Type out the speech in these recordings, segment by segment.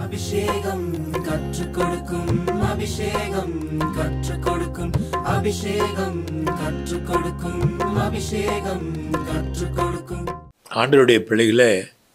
அபிஷேகம் கற்றுக் கொடுக்கும் அபிஷேகம் கற்றுக் கொடுக்கும் அபிஷேகம் கற்றுக் கொடுக்கும் அபிஷேகம் கற்றுக் கொடுக்கும் ஆண்டவருடைய பிள்ளைகளே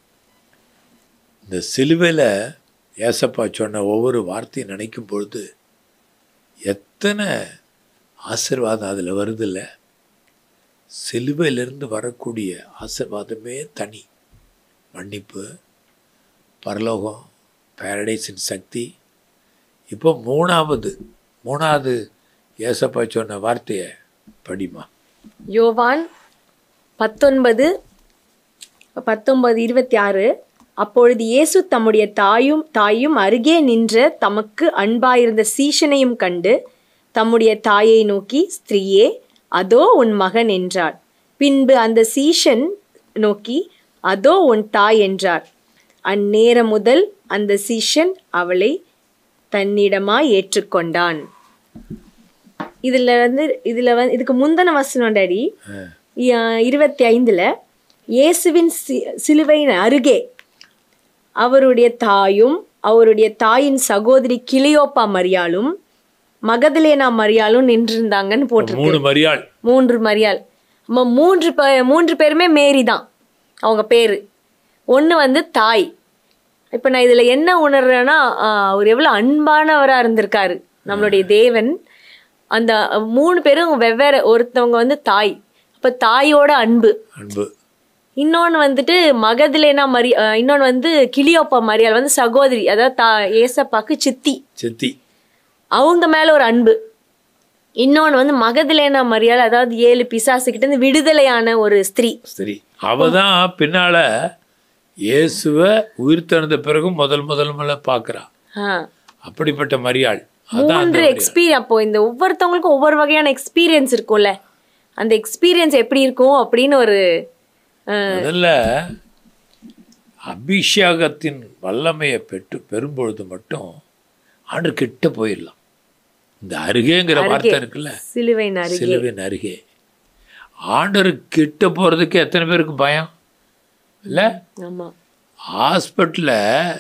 இந்த சிலுவையில் ஏசப்பா சொன்ன ஒவ்வொரு வார்த்தையும் நினைக்கும் பொழுது எத்தனை ஆசீர்வாதம் அதில் வருதில்ல சிலுவையிலிருந்து வரக்கூடிய ஆசீர்வாதமே தனி மன்னிப்பு பரலோகம் பேரடைஸின் சக்தி இப்போ மூணாவது மூணாவது ஏசப்பா சொன்ன வார்த்தையை படிமா யோவான் பத்தொன்பது பத்தொன்பது இருபத்தி ஆறு அப்பொழுது இயேசு தம்முடைய தாயும் தாயும் அருகே நின்ற தமக்கு அன்பாயிருந்த சீஷனையும் கண்டு தம்முடைய தாயை நோக்கி ஸ்திரீயே அதோ உன் மகன் என்றார் பின்பு அந்த சீஷன் நோக்கி அதோ உன் தாய் என்றார் அந்நேரம் முதல் அந்த சீஷன் அவளை தன்னிடமாய் ஏற்றுக்கொண்டான் இதுல வந்து இதுல வந்து இதுக்கு முந்தின வசனம் டாடி இ- இருபத்தி ஐந்துல இயேசுவின் சி- சிலுவையின் அருகே அவருடைய தாயும் அவருடைய தாயின் சகோதரி கிளியோப்பா மரியாளும் மகதலேனா மரியாளும் நின்றிருந்தாங்கன்னு போட்டிருக்கு மூணு மரியாள் மூன்று மரியாள் நம்ம மூன்று பே- மூன்று பேருமே மேரி தான் அவங்க பேர் ஒன்று வந்து தாய் இப்போ நான் இதில் என்ன உணர்றேன்னா ஆஹ், அவர் எவ்வளோ அன்பானவராக இருந்திருக்காரு நம்மளுடைய தேவன் அந்த மூணு பேரும் வெவ்வேறு ஒருத்தவங்க வந்து தாய் அப்போ தாயோட அன்பு அன்பு இன்னொன்று வந்துட்டு மகதிலேனா மரி இன்னொன்று வந்து கிளியோப்பா மரியாள் வந்து சகோதரி அதாவது தா ஏசப்பாக்கு சித்தி சித்தி அவங்க மேல ஒரு அன்பு இன்னொன்று வந்து மகதிலேனா மரியாள் அதாவது ஏழு பிசாசுக்கிட்ட இருந்து விடுதலையான ஒரு ஸ்திரீ சரி அவ தான் பின்னால இயேசுவை உயிர் திறந்த பிறகு முதல் முதல் முதல்ல பார்க்குறா ஆ. அப்படிப்பட்ட மரியாள் அதான் அந்த மூன்று எக்ஸ்பீரியன் அப்போ இந்த ஒவ்வொருத்தவங்களுக்கும் ஒவ்வொரு வகையான எக்ஸ்பீரியன்ஸ் இருக்கும்ல அந்த எக்ஸ்பீரியன்ஸ் எப்படி இருக்கும் அப்படின்னு ஒரு முதல்ல அபிஷேகத்தின் வல்லமையை பெற்று பெறும்பொழுது மட்டும் ஆண்டு கிட்ட போயிடலாம் இந்த அருகேங்கிற வார்த்தை இருக்குல்ல சிலுவையின் அருகே சிலுவின் அருகே ஆண்டவர் கிட்ட போகிறதுக்கு எத்தனை பேருக்கு பயம் இல்லை ஆமா ஹாஸ்பிட்டலில்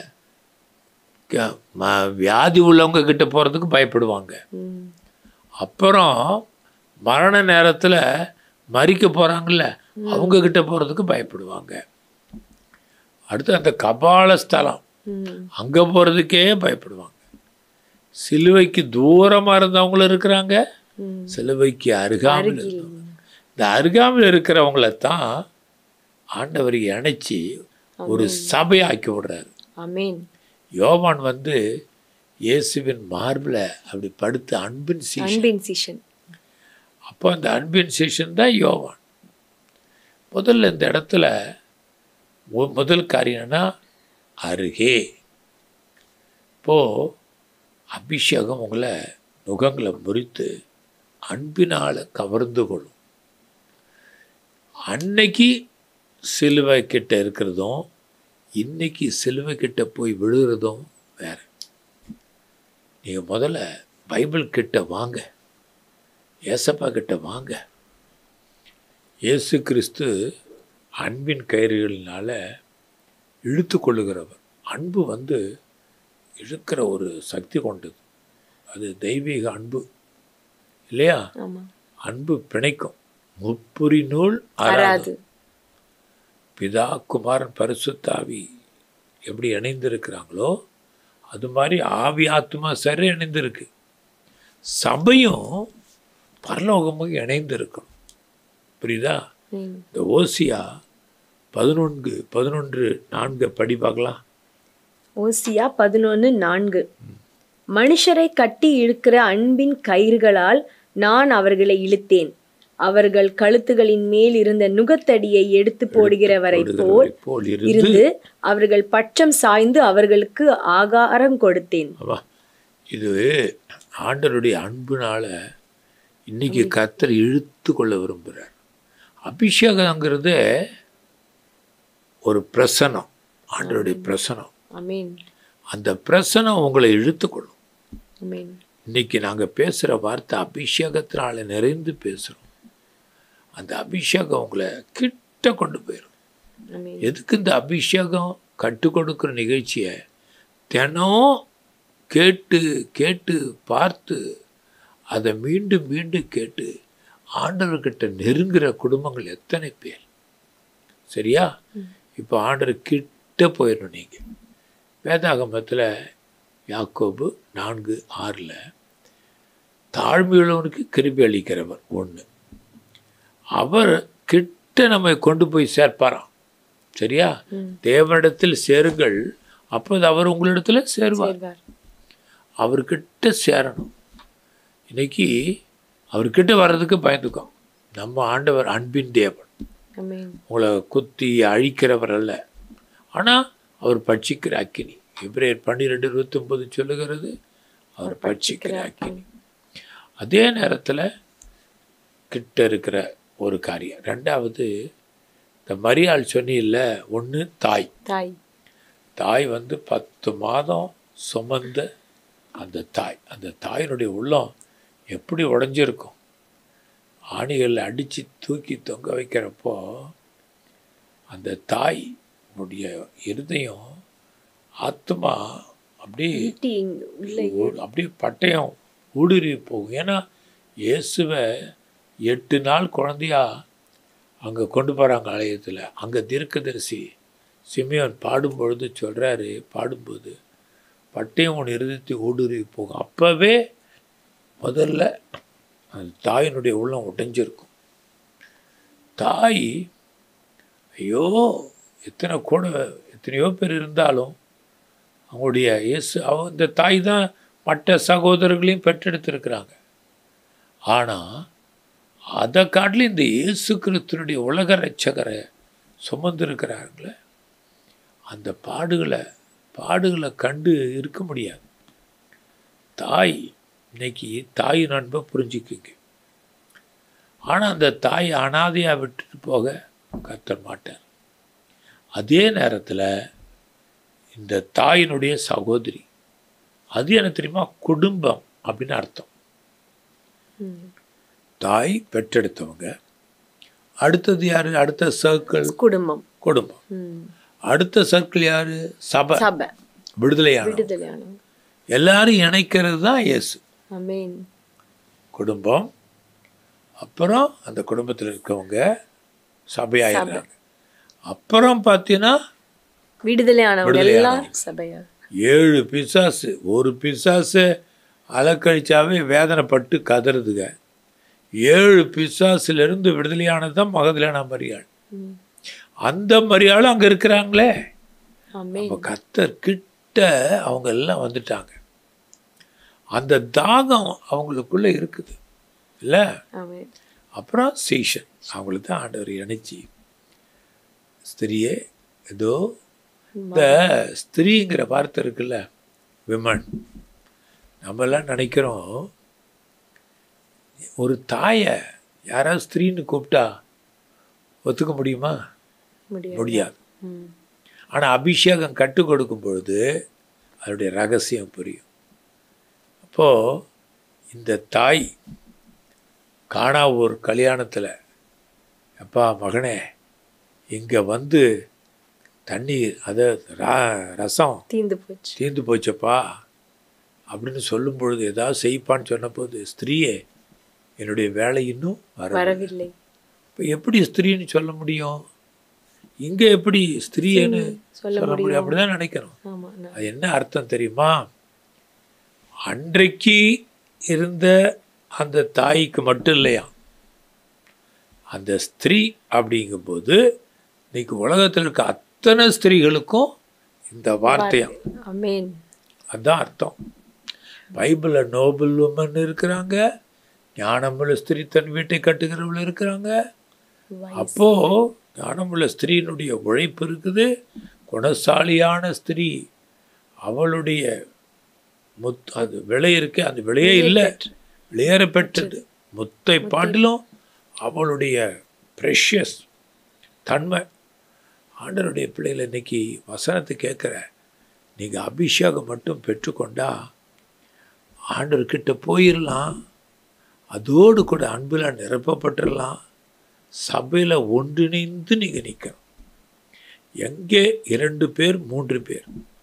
வியாதி உள்ளவங்க கிட்ட போகிறதுக்கு பயப்படுவாங்க ம். அப்புறம் மரண நேரத்தில் மறிக்க போகிறாங்கல்ல அவங்க கிட்ட போகிறதுக்கு பயப்படுவாங்க அடுத்து அந்த கபால ஸ்தலம் ம். அங்கே போகிறதுக்கே பயப்படுவாங்க சிலுவைக்கு தூரமாக இருந்தவங்களும் இருக்கிறாங்க ம். சிலுவைக்கு அருகாமல் இருந்தவங்க இந்த அருகாமல் இருக்கிறவங்கள தான் ஆண்டவர் இணைச்சி ஒரு சபையாக்கி விடுறாரு ஆமென் யோவான் வந்து இயேசுவின் மார்பில் அப்படி படுத்து அன்பின் சீஷன் அன்பின் சீஷன் அப்போ அந்த அன்பின் சீஷன் தான் யோவான் முதல்ல இந்த இடத்துல மு- முதல் காரியம்னா அருகே இப்போது அபிஷேகம் உங்களை நுகங்களை முறித்து அன்பினால் கவர்ந்து கொள்ளும் அன்னைக்கு சிலுவை கிட்ட இருக்கிறதும் இன்னைக்கு சிலுவை கிட்ட போய் விழுகிறதும் வேற நீங்கள் முதல்ல பைபிள் கிட்ட வாங்க ஏசப்பா கிட்ட வாங்க இயேசு கிறிஸ்து அன்பின் கயிறுகளினால இழுத்து கொள்ளுகிறவர் அன்பு வந்து இழுக்கிற ஒரு சக்தி கொண்டது அது தெய்வீக அன்பு இல்லையா ஆமா அன்பு பிணைக்கும் முப்புரி நூல் அறாது வராது பிதா குமாரன் பரிசுத்தாவி எப்படி இணைந்திருக்கிறாங்களோ அது மாதிரி ஆவி ஆத்மா சரி இணைந்திருக்கு சபையும் பரலோகமும் இணைந்திருக்கணும் புரியுதா ம். இந்த ஓசியா பதினொன்று பதினொன்று நான்கு படி பார்க்கலாம் ஓசியா பதினொன்று நான்கு மனுஷரை கட்டி இழுக்கிற அன்பின் கயிறுகளால் நான் அவர்களை இழுத்தேன் அவர்கள் கழுத்துகளின் மேல் இருந்த நுகத்தடியை எடுத்து போடுகிறவரை போல் போடுகிறவரைப் போல் இருந்து இருந்து அவர்கள் பட்சம் சாய்ந்து அவர்களுக்கு ஆகாரம் கொடுத்தேன் ஆமா இது ஆண்டவருடைய அன்புனால இன்னைக்கு கர்த்தர் இழுத்து கொள்ள விரும்புகிறார் அபிஷேகங்கிறது ஒரு பிரசனம் ஆண்டவருடைய பிரசனம் அமீன் அந்த பிரசனம் உங்களை இழுத்துக்கொள்ளும் அமீன் இன்னைக்கு நாங்கள் பேசுகிற வார்த்தை அபிஷேகத்தினால நிறைந்து பேசுகிறோம் அந்த அபிஷேகம் உங்களை கிட்ட கொண்டு போயிடும் அமீன் எதுக்கு இந்த அபிஷேகம் கற்றுக் கொடுக்குற நிகழ்ச்சியை தினம் கேட்டு கேட்டு பார்த்து அதை மீண்டும் மீண்டும் கேட்டு ஆண்டவர்கிட்ட நெருங்குற குடும்பங்கள் எத்தனை பேர் சரியா இப்போ ஆண்டவர் கிட்ட போயிடணும் நீங்கள் வேதாகமத்தில் யாக்கோபு நான்கு ஆறில் தாழ்மையுள்ளவனுக்கு கிருபி அளிக்கிறவர் ஒன்று அவர் கிட்ட நம்மை கொண்டு போய் சேர்ப்பாராம் சரியா தேவனிடத்தில் சேருங்கள் அப்போது அவர் உங்களிடத்துல சேருவார் சேர்வார். அவர்கிட்ட சேரணும் இன்னைக்கு அவர்கிட்ட வர்றதுக்கு பயந்துக்கோம் நம்ம ஆண்டவர் அன்பின் தேவன் ஆமென் உங்களை குத்தி அழிக்கிறவர் அல்ல ஆனால் அவர் பட்சிக்கிற அக்கினி எப்ரேயர் பன்னிரெண்டு இருபத்தொன்பது சொல்லுகிறது அவர் பட்சிக்கிற அக்கினி அதே நேரத்தில் கிட்ட இருக்கிற ஒரு காரியம் ரெண்டாவது இந்த மரியாள் சொன்னில்ல ஒன்று தாய் தாய் தாய் வந்து பத்து மாதம் சுமந்த அந்த தாய் அந்த தாயினுடைய உள்ளம் எப்படி உடைஞ்சிருக்கும் ஆணிகளில் அடித்து தூக்கி தொங்க வைக்கிறப்போ அந்த தாய் உடைய இருதயம் ஆத்மா அப்படியே ஈட்டி இங்க உள்ள ஊ- அப்படியே பட்டயம் ஊடுருவி போகும் ஏன்னா இயேசுவை எட்டு நாள் குழந்தையா அங்கே கொண்டு போகிறாங்க ஆலயத்தில் அங்கே தீர்க்கதரிசி சிமியோன் பாடும்பொழுது சொல்கிறாரு பாடும்போது பட்டயம் உன் இருதயத்தை ஊடுருவி போகும் அப்போவே முதல்ல அந்த தாயினுடைய உள்ளம் உடைஞ்சிருக்கும் தாய் ஐயோ எத்தனை கூட எத்தனையோ பேர் இருந்தாலும் அவங்களுடைய இயேசு அவ இந்த தாய் தான் மற்ற சகோதரர்களையும் பெற்றெடுத்திருக்கிறாங்க ஆனால் அதை காட்டிலும் இந்த இயேசு கிறிஸ்துனுடைய உலக ரட்சகரை சுமந்திருக்கிறாங்களே அந்த பாடுகளை பாடுகளை கண்டு இருக்க முடியாது தாய் இன்னைக்கு தாய் நண்பை புரிஞ்சுக்குங்க ஆனால் அந்த தாய் அனாதையாக விட்டுட்டு போக கத்த மாட்டார் அதே நேரத்தில் இந்த தாயினுடைய சகோதரி அது என்ன தெரியுமா குடும்பம் அப்படின்னு அர்த்தம் ம். தாய் பெற்றெடுத்தவங்க அடுத்தது யாரு அடுத்த சர்க்கிள் குடும்பம் குடும்பம் ம். அடுத்த சர்க்கிள் யாரு சபை சபை விடுதலையான விடுதலையானவங்க எல்லாரும் இணைக்கிறது தான் இயேசு ஆமென் குடும்பம் அப்புறம் அந்த குடும்பத்தில் இருக்கவங்க சபையாயிடுறாங்க அப்புறம் பார்த்தீங்கன்னா விடுதலையானவங்க விடுதலையானவங்க. எல்லாம் சபையா ஏழு பிசாசு ஒரு பிசாசு அலக்கழிச்சாவே வேதனைப்பட்டு கதறுதுங்க ஏழு பிசாசுலேருந்து விடுதலையானது தான் மகதிலான மரியாள் ம். அந்த மரியாளும் அங்கே இருக்கிறாங்களே ஆமென் நம்ம கத்தர் கிட்ட அவங்க எல்லாம் வந்துட்டாங்க அந்த தாகம் அவங்களுக்குள்ள இருக்குது இல்லை ஆமென் அப்புறம் சீஷன் அவங்களுக்கு தான் ஆண்டவர் இணைச்சி ஸ்திரியே ஏதோ இந்த ஸ்திரீங்கிற வார்த்தை இருக்குல்ல விமன் நம்மெல்லாம் நினைக்கிறோம் ஒரு தாயை யாராவது ஸ்திரீன்னு கூப்பிட்டா ஒத்துக்க முடியுமா முடியாது முடியாது ம். ஆனால் அபிஷேகம் கற்றுக் கொடுக்கும் பொழுது அதனுடைய ரகசியம் புரியும் அப்போது இந்த தாய் காணா ஒரு கல்யாணத்தில் அப்பா மகனே இங்கே வந்து தண்ணீர் அதாவது ரா- ரசம் தீந்து போச்சு தீர்ந்து போச்சப்பா அப்படின்னு சொல்லும் பொழுது ஏதாவது செய்ப்பான்னு சொன்னபோது ஸ்திரீயே என்னுடைய வேலை இன்னும் வர வரவில்லை இப்போ எப்படி ஸ்திரீன்னு சொல்ல முடியும் இங்கே எப்படி ஸ்திரீன்னு சொல்ல சொல்ல முடியும் அப்படிதான் நினைக்கிறோம் ஆமா நான் அது என்ன அர்த்தம் தெரியுமா அன்றைக்கு இருந்த அந்த தாய்க்கு மட்டும் இல்லையா அந்த ஸ்திரீ அப்படிங்கும்போது இன்னைக்கு உலகத்தில் இருக்க அத்தனை ஸ்திரீகளுக்கும் இந்த வார்த்தையம் ஆமென் அதுதான் அர்த்தம் பைபிளில் நோபல் உமன் இருக்கிறாங்க ஞானமுள்ள ஸ்திரீ தன் வீட்டை கட்டுகிறவள் இருக்கிறாங்க அப்போ ஞானமுள்ள ஸ்திரீனுடைய உழைப்பு இருக்குது குணசாலியான ஸ்திரீ அவளுடைய முத் அது விலை இருக்கு அந்த விலையே இல்லை விளையேற பெற்றது முத்தை பாட்டிலும் அவளுடைய ப்ரெஷியஸ் தன்மை ஆண்டருடைய பிள்ளைகளை இன்னைக்கு வசனத்தை கேட்குற நீங்கள் அபிஷேகம் மட்டும் பெற்றுக்கொண்டா ஆண்டவர்கிட்ட போயிடலாம் அதோடு கூட அன்பில் நிரப்பப்பட்டுடலாம் சபையில் ஒன்றிணைந்து நீங்கள் நிற்கணும் எங்கே இரண்டு பேர் மூன்று பேர்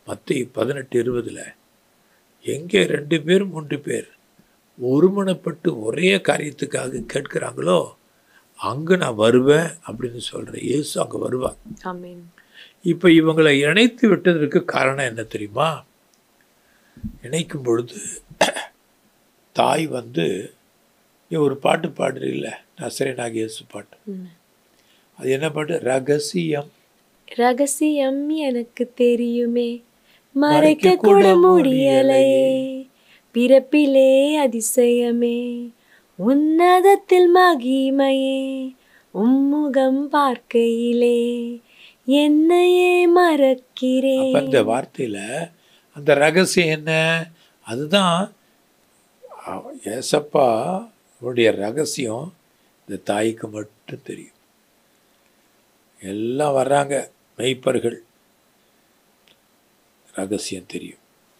மத்திய பதினெட்டு இருபதில் எங்கே ரெண்டு பேர் மூன்று பேர் ஒருமனப்பட்டு ஒரே காரியத்துக்காக கேட்குறாங்களோ அங்கே நான் வருவேன் அப்படின்னு சொல்கிறேன் இயேசு அங்கே வருவார் ஆமென் இப்போ இவங்களை இணைத்து விட்டதற்கு காரணம் என்ன தெரியுமா இணைக்கும் பொழுது தாய் வந்து நீ ஒரு பாட்டு பாடுறீல்ல நசரேனாக இயேசு பாட்டு ம். அது என்ன பாட்டு ரகசியம் ரகசியம் எனக்கு தெரியுமே மறைக்க மறைக்க கூட கூட முடியலையே பிறப்பிலே அதிசயமே உன்னதத்தில் மகிமையே உம்முகம் பார்க்கையிலே என்னையே மறக்கிறேன் அப்போ இந்த வார்த்தையில் அந்த ரகசியம் என்ன அதுதான் அவ- ஏசப்பா அவருடைய ரகசியம் இந்த தாய்க்கு மட்டும் தெரியும் எல்லாம் வர்றாங்க மெய்ப்பர்கள் ரகசியம் தெரியும்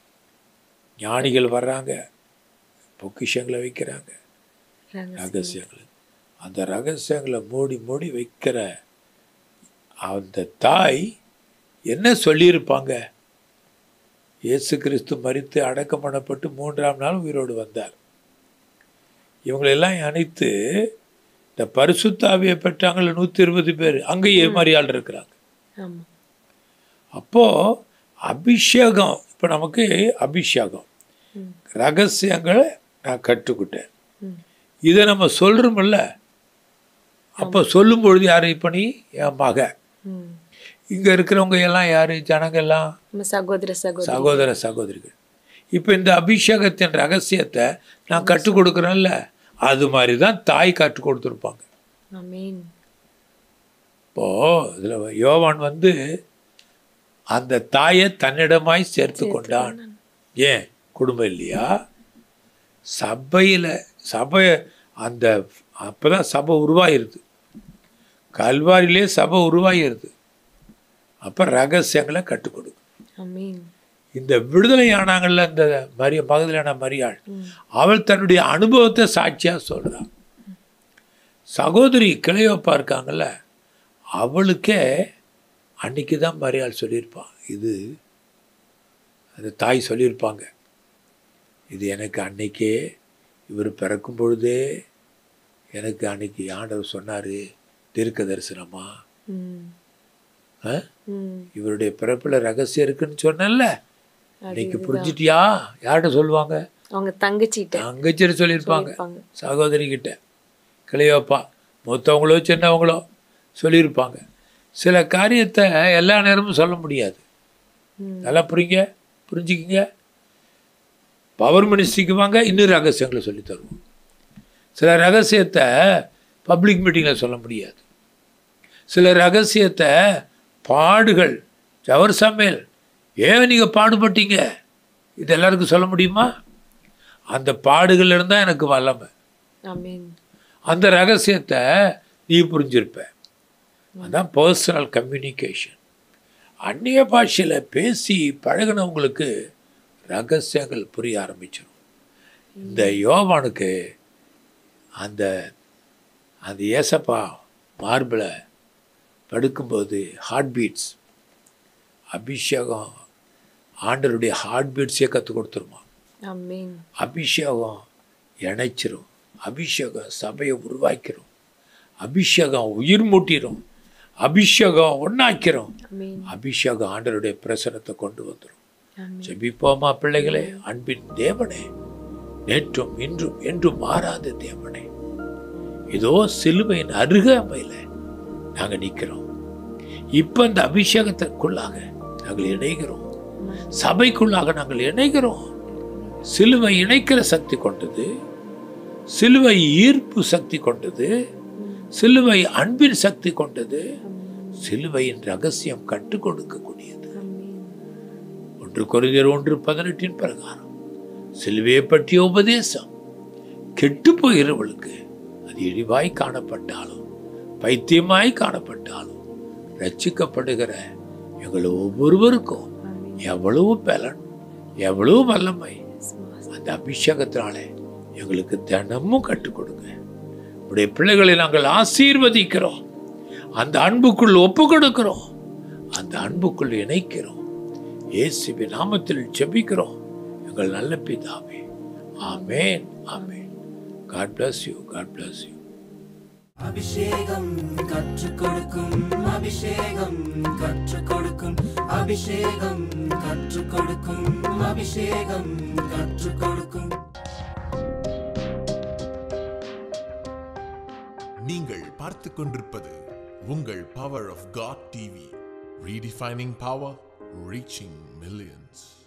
ஞானிகள் வர்றாங்க பொக்கிஷங்களை வைக்கிறாங்க ரகசியம். ரகசியங்கள் அந்த ரகசியங்களை மூடி மூடி வைக்கிற அந்த தாய் என்ன சொல்லியிருப்பாங்க இயேசு கிறிஸ்து மரித்து அடக்கம் பண்ணப்பட்டு மூன்றாம் நாள் உயிரோடு வந்தார் இவங்களெல்லாம் அணைத்து இந்த பரிசுத்தாவியை பெற்றாங்கள நூற்றி இருபது பேர் அங்கேயே மரியாள் இருக்கிறாங்க ஆமா அப்போது அபிஷேகம் இப்போ நமக்கு அபிஷேகம் ம். ரகசியங்களை நான் கற்றுக்கிட்டேன் ம். இதை நம்ம சொல்கிறோமில்ல அப்போ சொல்லும் பொழுது யார் இப்போ நீ என் மக ம். இங்கே இருக்கிறவங்க எல்லாம் யார் ஜனங்க எல்லாம் நம்ம சகோதர சகோதரி சகோதர சகோதரிகள் இப்போ இந்த அபிஷேகத்தின் ரகசியத்தை நான் கற்றுக் கொடுக்குறேன்ல அது மாதிரி தான் தாய் கற்றுக் கொடுத்துருப்பாங்க ஆமென் இப்போது இதில் யோவான் வந்து அந்த தாயை தன்னிடமாய் சேர்த்து கொண்டான் ஏன் குடும்பம் இல்லையா சபையில் சபை அந்த அப்போ தான் சபை உருவாயிருது கல்வாரியிலே சபை உருவாயிருது அப்போ ரகசியங்களை கற்றுக் கொடுக்கும் ஆமென் இந்த விடுதலை ஆனாங்கள்ல இந்த மரிய மகதலான மரியாள் ம். அவள் தன்னுடைய அனுபவத்தை சாட்சியாக சொல்கிறாள் சகோதரி கிளையோப்பா இருக்காங்கல்ல அவளுக்கே அன்னைக்கு தான் மரியாள் சொல்லியிருப்பான் இது அந்த தாய் சொல்லியிருப்பாங்க இது எனக்கு அன்னைக்கே இவர் பிறக்கும் பொழுதே எனக்கு அன்னைக்கு ஆண்டவர் சொன்னார் தீர்க்க தரிசனமா ம். ஆ? ம். இவருடைய பிறப்பில் ரகசியம் இருக்குன்னு சொன்னேன்ல இன்னைக்கு அதுதான். புரிஞ்சிட்டியா யார்கிட்ட சொல்லுவாங்க அவங்க தங்கச்சிட்ட தங்கச்சிட்டு சொல்லியிருப்பாங்க சொல்லியிருப்பாங்க. சகோதரி கிட்ட கிளையோப்பா மூத்தவங்களோ சின்னவங்களோ சொல்லியிருப்பாங்க சில காரியத்தை எல்லா நேரமும் சொல்ல முடியாது ம். நல்லா புரிங்க புரிஞ்சுக்கிங்க பவர் மினிஸ்ட்ரிக்கு வாங்க இன்னும் ரகசியங்களை சொல்லி தருவோம் சில ரகசியத்தை பப்ளிக் மீட்டிங்கில் சொல்ல முடியாது சில ரகசியத்தை பாடுகள் ஜவர் சமையல் ஏன் நீங்கள் பாடுபட்டீங்க இது எல்லாருக்கும் சொல்ல முடியுமா அந்த பாடுகள் இருந்தால் எனக்கு வல்லமை ஆமென் அந்த ரகசியத்தை நீ புரிஞ்சிருப்ப அதான் பர்சனல் கம்யூனிகேஷன் அந்நிய பாஷையில் பேசி பழகினவங்களுக்கு ரகசியங்கள் புரிய ஆரம்பிச்சிடும் இந்த யோவானுக்கு அந்த அந்த ஏசப்பா மார்பில் படுக்கும்போது ஹார்ட் பீட்ஸ் அபிஷேகம் ஆண்டருடைய ஹார்ட் பீட்ஸே கற்றுக் கொடுத்துருமா ஆமென் அபிஷேகம் இணைச்சிரும் அபிஷேகம் சபையை உருவாக்கிரும் அபிஷேகம் உயிர் மூட்டிரும் அபிஷேகம் ஒன்றாக்கிறோம் ஆமென் அபிஷேகம் ஆண்டருடைய பிரசனத்தை கொண்டு வந்துடும் ஆமென் ஜெபிப்போமா பிள்ளைகளே அன்பின் தேவனே நேற்றும் இன்றும் என்றும் மாறாத தேவனே இதோ சிலுவையின் அருகாமையில் நாங்கள் நிற்கிறோம் இப்போ இந்த அபிஷேகத்திற்குள்ளாக நாங்கள் இணைகிறோம் சபைக்குள்ளாக நாங்கள் இணைகிறோம் சிலுவை இணைக்கிற சக்தி கொண்டது சிலுவை ஈர்ப்பு சக்தி கொண்டது சிலுவை அன்பின் சக்தி கொண்டது சிலுவையின் ரகசியம் கற்றுக் கொடுக்கக்கூடியது ஆமென் ஒன்று கொரிந்தியர் ஒன்று பதினெட்டின் பிரகாரம் சிலுவையை பற்றிய உபதேசம் கெட்டு போகிறவளுக்கு அது இழிவாய் காணப்பட்டாலும் பைத்தியமாய் காணப்பட்டாலும் ரட்சிக்கப்படுகிற எங்கள் ஒவ்வொருவருக்கும் எவ்வளவு பலன் எவ்வளவு வல்லமை அந்த அபிஷேகத்தினாலே எங்களுக்கு தினமும் கற்றுக் கொடுங்க உடைய பிள்ளைகளை நாங்கள் ஆசீர்வதிக்கிறோம் அந்த அன்புக்குள் ஒப்பு கொடுக்கிறோம் அந்த அன்புக்குள் இணைக்கிறோம் இயேசுவின் நாமத்தில் ஜெபிக்கிறோம் எங்கள் நல்ல பிதாவே ஆமென் ஆமென் God bless you God bless you அபிஷேகம் கற்றுக் கொடுக்கும் அபிஷேகம் கற்றுக் கொடுக்கும் அபிஷேகம் கற்றுக் கொடுக்கும் அபிஷேகம் கற்றுக் கொடுக்கும் நீங்கள் பார்த்துக் கொண்டிருப்பது உங்கள் power of God TV redefining power reaching millions